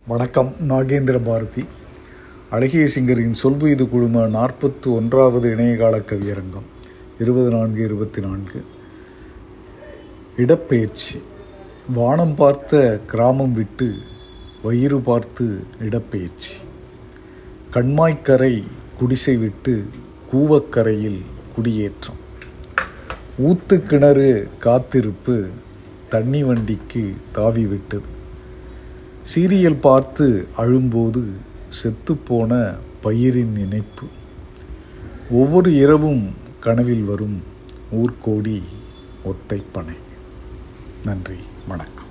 வணக்கம் நாகேந்திர பாரதி அழகிய சிங்கரின் சொல்வெய்து குழும நாற்பத்து ஒன்றாவது இணையகால கவியரங்கம் இருபது நான்கு இருபத்தி நான்கு இடப்பெயர்ச்சி வானம் பார்த்த கிராமம் விட்டு வயிறு பார்த்து இடப்பெயர்ச்சி கண்மாய்க்கரை குடிசை விட்டு கூவக்கரையில் குடியேற்றம் ஊத்து கிணறு காத்திருப்பு தண்ணி வண்டிக்கு தாவி விட்டது சீரியல் பார்த்து அழும்போது செத்துப்போன பயிரின் நினைப்பு ஒவ்வொரு இரவும் கனவில் வரும் ஊர்கோடி ஒத்தைப்பனை நன்றி வணக்கம்